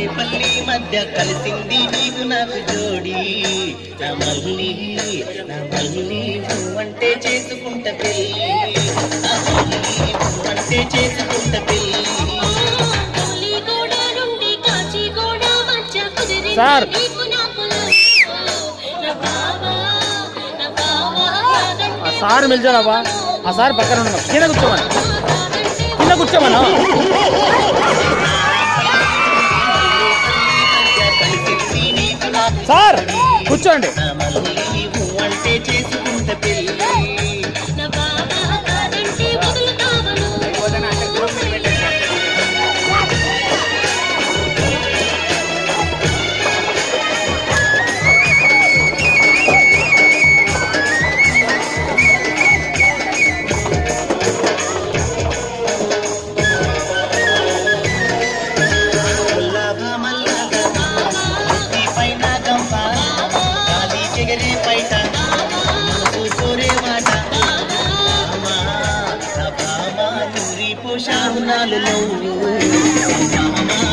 పల్లి మధ్య కలిసింది నీకు నాకు జోడి నా మల్లి నా మల్లి అంటే చేసుకుంట పెళ్ళి నా మల్లి అంటే చేసుకుంట పెళ్ళి కోలిగూడ నుండి కాచిగూడ మధ్య కుదిరింది సార్. నీకు నాకు నా బావా నా బావా ఆ సార్ పిలిచాడబ్బా ఆ సార్ పక్కన ఉన్నాడు కింద కూర్చోమని కింద కూర్చోమన్నా కలిసింది నీకు నాకు సార్ కూర్చోండి నా మల్లి అంటే చేసుకుంట పెళ్ళి నా బావా కాదంటే వదులుతావను గులాబా మల్లాగా ఈ పైన గంప గాలి చెగరే బయట మనసు కోరే మాట అమ్మా, నా బామ్మ నూరి పోషావునాలు నువ్వు. అమ్మా,